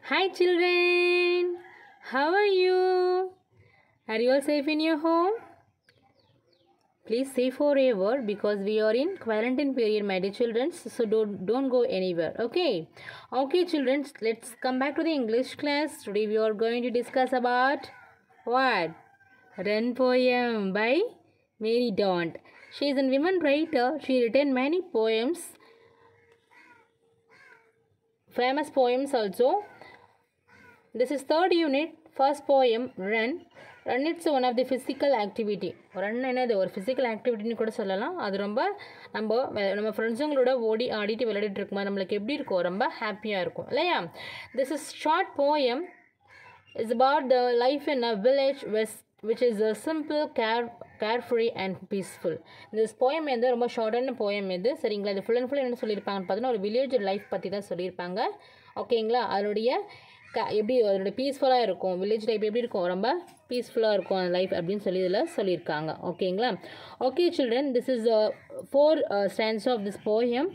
Hi, children. How are you? Are you all safe in your home? Please stay forever because we are in quarantine period, my dear children. So don't don't go anywhere. Okay. Okay, children. Let's come back to the English class. Today we are going to discuss about what? Run poem by Mary Daunt. She is a women writer. She written many poems famous poems also this is third unit first poem run run it's one of the physical activity run என்னது ஒரு physical ஆக்டிவிட்டின்னு கூட சொல்லலாம் அது ரொம்ப நம்ம வெ- நம்ம ஃப்ரெண்ட்ஸுங்களோட ஓடி ஆடிட்டு விளையாடிட்டு இருக்கும்போது நம்மளுக்கு எப்படி இருக்கும் ரொம்ப ஹாப்பியாக இருக்கும் இல்லையா this is short poem is about the life in a village which, which is a simple, care, carefree and peaceful. இந்த போயம் வந்து ரொம்ப ஷார்ட்டான போயம் இது சரிங்களா இது ஃபுல் அண்ட் ஃபுல் என்ன சொல்லியிருப்பாங்கன்னு பார்த்தீங்கன்னா ஒரு வில்லேஜ் லைஃப் பற்றி தான் சொல்லியிருப்பாங்க ஓகேங்களா அதனுடைய க எப்படி அதோட பீஸ்ஃபுல்லாக இருக்கும் வில்லேஜ் லைஃப் எப்படி இருக்கும் ரொம்ப பீஸ்ஃபுல்லாக இருக்கும் அந்த லைஃப் அப்படின்னு சொல்லி இதில் சொல்லியிருக்காங்க ஓகேங்களா okay children this is four stanzas of this poem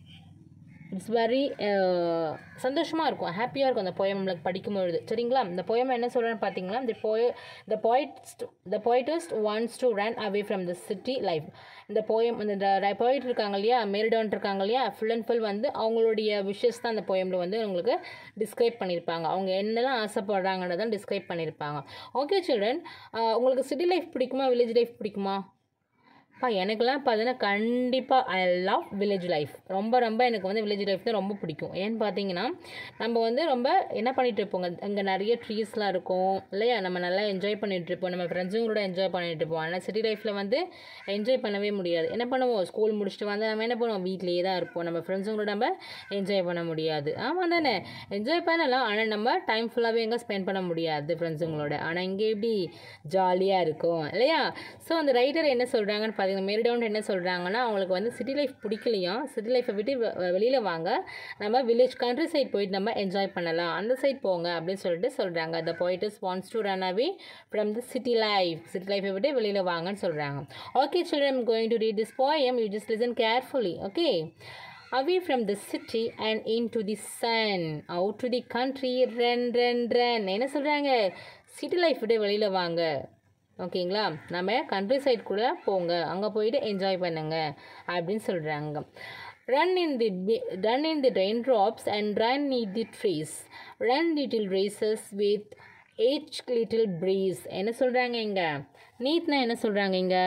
it's very சந்தோஷமாக இருக்கும் ஹாப்பியாக இருக்கும் அந்த போயம் நம்மளுக்கு படிக்கும்பொழுது சரிங்களா இந்த போயம் என்ன சொல்கிறேன்னு பார்த்தீங்கன்னா the poe the poetist the poetist wants to run away from the city life இந்த போயம் இந்த போயிட் இருக்காங்க இல்லையா மேரிடவுன் இருக்காங்க இல்லையா ஃபுல் அண்ட் ஃபுல் வந்து அவங்களுடைய விஷஸ் தான் அந்த போயமில் வந்து உங்களுக்கு டிஸ்கிரைப் பண்ணியிருப்பாங்க அவங்க என்னெல்லாம் ஆசைப்படுறாங்கன்றதை டிஸ்கிரைப் பண்ணியிருப்பாங்க ஓகே சில்ட்ரன் உங்களுக்கு சிட்டி லைஃப் பிடிக்குமா வில்லேஜ் லைஃப் பிடிக்குமா அப்பா எனக்கெல்லாம் பார்த்தீங்கன்னா கண்டிப்பாக ஐ லவ் வில்லேஜ் லைஃப் ரொம்ப ரொம்ப எனக்கு வந்து வில்லேஜ் லைஃப் தான் ரொம்ப பிடிக்கும் ஏன்னு பார்த்தீங்கன்னா நம்ம வந்து ரொம்ப என்ன பண்ணிட்டு இருப்போங்க அங்கே நிறைய ட்ரீஸ்லாம் இருக்கும் இல்லையா நம்ம நல்லா என்ஜாய் பண்ணிட்டு இருப்போம் நம்ம ஃப்ரெண்ட்ஸுங்களோட என்ஜாய் பண்ணிட்டு இருப்போம் ஆனால் சிட்டி லைஃப்பில் வந்து என்ஜாய் பண்ணவே முடியாது என்ன பண்ணுவோம் ஸ்கூல் முடிச்சுட்டு வந்து நம்ம என்ன பண்ணுவோம் வீட்லேயே தான் இருப்போம் நம்ம ஃப்ரெண்ட்ஸுங்களோட நம்ம என்ஜாய் பண்ண முடியாது ஆமாம் தானே என்ஜாய் பண்ணலாம் ஆனால் நம்ம டைம் ஃபுல்லாகவே எங்கே ஸ்பெண்ட் பண்ண முடியாது ஃப்ரெண்ட்ஸுங்களோட ஆனால் இங்கே எப்படி ஜாலியாக இருக்கும் இல்லையா ஸோ அந்த ரைட்டர் என்ன சொல்கிறாங்கன்னு பார்த்தீங்கன்னா மேரிடவுன் என்ன சொல்கிறாங்கன்னா அவங்களுக்கு வந்து சிட்டி லைஃப் பிடிக்கலையா சிட்டி லைஃப்பை விட்டு வெளியில் வாங்க நம்ம வில்லேஜ் கண்ட்ரி சைட் போயிட்டு நம்ம என்ஜாய் பண்ணலாம் அந்த சைட் போங்க அப்படின்னு சொல்லிட்டு சொல்கிறாங்க the poetess wants to run away from the city life city லைஃப்பை விட்டு வெளியில் வாங்கன்னு சொல்கிறாங்க okay children going to read this poem you just listen carefully okay away from the city and into the sun out to the country run run run என்ன சொல்கிறாங்க city life விட்டு வெளியில் வாங்க ஓகேங்களா நம்ம கண்ட்ரி சைட் கூட போங்க அங்கே போயிட்டு என்ஜாய் பண்ணுங்க அப்படின்னு சொல்கிறாங்க run in the run in the rain drops and run in the trees run little races with each little breeze என்ன சொல்கிறாங்க இங்கே நீட்னா என்ன சொல்கிறாங்க இங்கே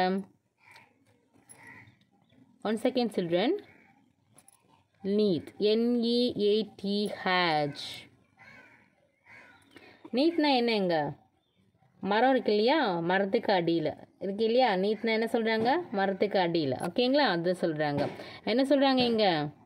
one second children neath N E A T H நீட்னா என்னங்க மரம் இருக்கு இல்லையா மரத்துக்கு அடியில் இருக்கு இல்லையா நீட்னா என்ன சொல்கிறாங்க மரத்துக்கு அடியில் ஓகேங்களா அது சொல்கிறாங்க என்ன சொல்கிறாங்க இங்கே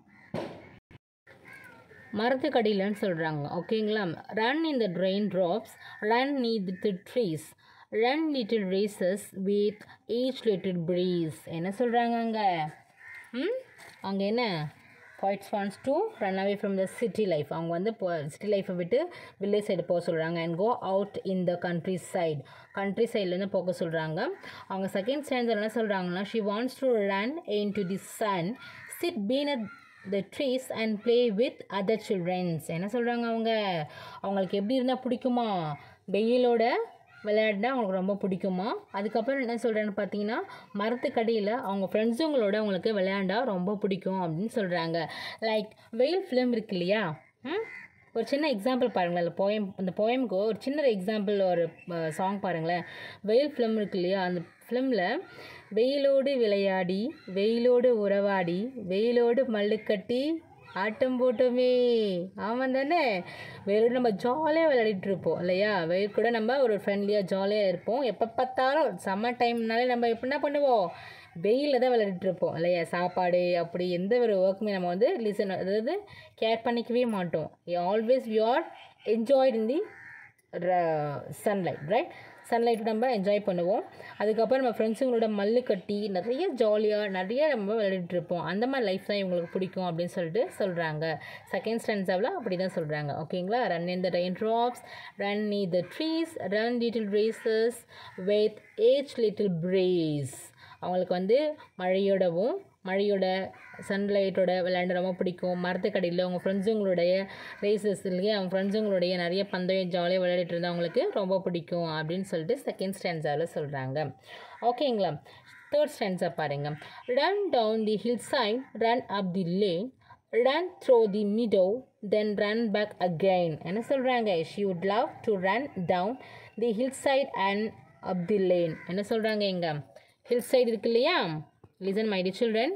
மரத்துக்கு அடியிலன்னு சொல்கிறாங்க ஓகேங்களா run in the train drops run neath the trees run little races with each little breeze என்ன சொல்கிறாங்க அங்கே ம் அங்கே என்ன poets wants to run away from the city life அவங்க வந்து சிட்டி லைஃப்பை விட்டு வில்லேஜ் சைடு போக சொல்கிறாங்க and go out in the countryside country சைட்லேருந்து போக சொல்கிறாங்க அவங்க செகண்ட் ஸ்டாண்டர்ட் என்ன சொல்கிறாங்கன்னா she wants to run into the sun sit been at the trees and play with other childrens என்ன சொல்கிறாங்க அவங்க அவங்களுக்கு எப்படி இருந்தால் பிடிக்குமா வெயிலோட விளையாடினா அவங்களுக்கு ரொம்ப பிடிக்குமா அதுக்கப்புறம் என்ன சொல்கிறேன்னு பார்த்தீங்கன்னா மரத்துக்கடியில் அவங்க ஃப்ரெண்ட்ஸுங்களோட அவங்களுக்கு விளையாண்டா ரொம்ப பிடிக்கும் அப்படின்னு சொல்கிறாங்க லைக் வெயில் ஃபிலிம் இருக்கு இல்லையா ம்? ஒரு சின்ன எக்ஸாம்பிள் பாருங்களேன் அந்த போயம் அந்த போயமுக்கு ஒரு சின்ன எக்ஸாம்பிள் ஒரு சாங் பாருங்களேன் வெயில் ஃபிலிம் இருக்கு இல்லையா அந்த ஃபிலிமில் வெயிலோடு விளையாடி வெயிலோடு உறவாடி வெயிலோடு மல்லுக்கட்டி ஆட்டம் போட்டோமே ஆமாம் தானே வெயிலோடு நம்ம ஜாலியாக விளையாடிட்டு இருப்போம் இல்லையா வெயில் கூட நம்ம ஒரு ஃப்ரெண்ட்லியாக ஜாலியாக இருப்போம் எப்போ பார்த்தாலும் சம்மர் டைம்னாலே நம்ம எப்படி என்ன பண்ணுவோம் வெயிலில் தான் விளையாடிட்டு இருப்போம் இல்லையா சாப்பாடு அப்படி எந்த ஒரு ஒர்க்குமே நம்ம வந்து லிசன் அதாவது கேர் பண்ணிக்கவே மாட்டோம் always we are enjoyed in the sunlight right sunlight நம்ம என்ஜாய் பண்ணுவோம் அதுக்கப்புறம் நம்ம ஃப்ரெண்ட்ஸுங்களோட மல்லு கட்டி நிறைய ஜாலியாக நிறைய நம்ம விளையாடிட்டு இருப்போம் அந்த மாதிரி லைஃப் தான் இவங்களுக்கு பிடிக்கும் அப்படின்னு சொல்லிட்டு சொல்கிறாங்க செகண்ட் ஸ்டாண்ட்ஸாவில் அப்படி தான் சொல்கிறாங்க ஓகேங்களா run in the rain drops run neath the trees run little races with each little breeze அவங்களுக்கு வந்து மழையோடவும் மழையோட சன்லைட்டோட விளையாண்டு ரொம்ப பிடிக்கும் மரத்துக்கடியில் அவங்க ஃப்ரெண்ட்ஸுங்களுடைய ரேசஸ்லேயே அவங்க ஃப்ரெண்ட்ஸுங்களுடைய நிறைய பந்தயம் ஜாலியாக விளையாடிட்டு இருந்தால் அவங்களுக்கு ரொம்ப பிடிக்கும் அப்படின்னு சொல்லிட்டு செகண்ட் ஸ்டான்ஸாவில் சொல்கிறாங்க ஓகேங்களா தேர்ட் ஸ்டான்ஸாக பாருங்க run down the hill side run up the lane run through the meadow then run back again என்ன சொல்கிறாங்க she would love to run down the hill side and up the lane என்ன சொல்கிறாங்க இங்கே hill side இருக்கு இல்லையா listen my dear children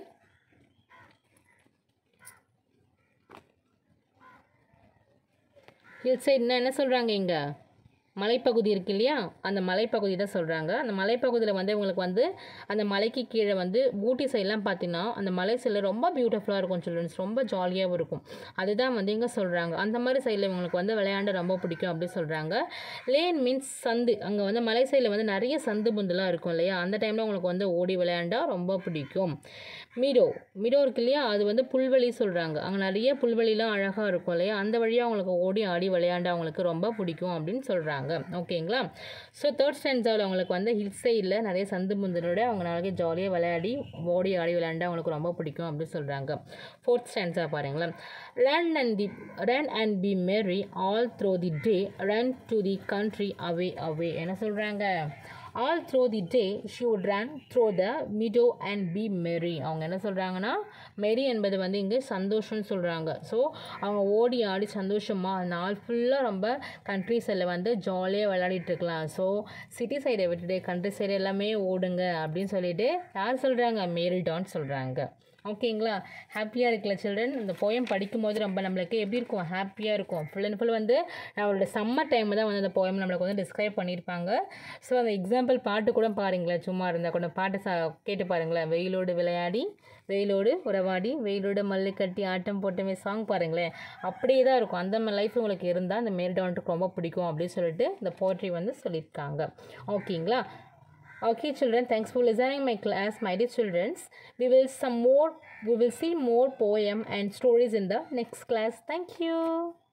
hill சைடுனா என்ன சொல்கிறாங்க இங்கே மலைப்பகுதி இருக்கு இல்லையா அந்த மலைப்பகுதி தான் சொல்கிறாங்க அந்த மலைப்பகுதியில் வந்து இவங்களுக்கு வந்து அந்த மலைக்கு கீழே வந்து ஊட்டி சைட்லாம் பார்த்தீங்கன்னா அந்த மலை சைடில் ரொம்ப பியூட்டிஃபுல்லாக இருக்கும் சில்ட்ரன்ஸ் ரொம்ப ஜாலியாகவும் இருக்கும் அதுதான் வந்து இங்கே சொல்கிறாங்க அந்த மாதிரி சைடில் இவங்களுக்கு வந்து விளையாண்டு ரொம்ப பிடிக்கும் அப்படி சொல்கிறாங்க லேன் மீன்ஸ் சந்து அங்கே வந்து மலை சைடில் வந்து நிறைய சந்து புந்துலாம் இருக்கும் இல்லையா அந்த டைமில் உங்களுக்கு வந்து ஓடி விளையாண்டா ரொம்ப பிடிக்கும் மீடோ மீடோ இருக்கு இல்லையா அது வந்து புல்வெளி சொல்கிறாங்க அங்கே நிறைய புல்வெளிலாம் அழகாக இருக்கும் இல்லையா அந்த வழியாக அவங்களுக்கு ஓடி ஆடி விளையாண்டு அவங்களுக்கு ரொம்ப பிடிக்கும் அப்படின்னு சொல்கிறாங்க ஓகேங்களா ஸோ தேர்ட் ஸ்டாண்டர்டில் அவங்களுக்கு வந்து ஹில் சைடில் நிறைய சந்து முந்தனோட அவங்க நிறைய ஜாலியாக விளையாடி ஓடி ஆடி விளையாண்டு அவங்களுக்கு ரொம்ப பிடிக்கும் அப்படின்னு சொல்கிறாங்க ஃபோர்த் ஸ்டாண்ட்ஸாக பாருங்களேன் run and the run and be merry all through the day run to the country away away என்ன சொல்கிறாங்க all through the day she would run through the meadow and be merry அவங்க என்ன சொல்கிறாங்கன்னா மெரி என்பது வந்து இங்கே சந்தோஷம்னு சொல்கிறாங்க ஸோ அவங்க ஓடி ஆடி சந்தோஷமாக நாள் ஃபுல்லாக ரொம்ப கண்ட்ரி சைடில் வந்து ஜாலியாக விளையாடிட்டு இருக்கலாம் ஸோ சிட்டி சைடை விட்டுட்டு கண்ட்ரி சைடு எல்லாமே ஓடுங்க அப்படின்னு சொல்லிட்டு யார் சொல்கிறாங்க மேரி டான் சொல்கிறாங்க ஓகேங்களா ஹாப்பியாக இருக்குல்ல சில்ட்ரன் இந்த போயம் படிக்கும்போது ரொம்ப நம்மளுக்கு எப்படி இருக்கும் ஹாப்பியாக இருக்கும் ஃபுல் அண்ட் ஃபுல் வந்து நம்மளோட சம்மர் டைம் தான் வந்து அந்த போயம் நம்மளுக்கு வந்து டிஸ்கிரைப் பண்ணியிருப்பாங்க ஸோ அந்த எக்ஸாம்பிள் பாட்டு கூட பாருங்களேன் சும்மா இருந்தால் கூட பாட்டு சா கேட்டு பாருங்களேன் வெயிலோடு விளையாடி வெயிலோடு உறவாடி வெயிலோடு மல்லு கட்டி ஆட்டம் போட்டமே சாங் பாருங்களேன் அப்படியே தான் இருக்கும் அந்த மாதிரி லைஃப் உங்களுக்கு இருந்தால் அந்த மேரிடவுனுக்கு ரொம்ப பிடிக்கும் அப்படின்னு சொல்லிட்டு இந்த போட்ரி வந்து சொல்லியிருக்காங்க ஓகேங்களா Okay children, thanks for listening my class, my dear children. We will some more we will see more poem and stories in the next class. Thank you.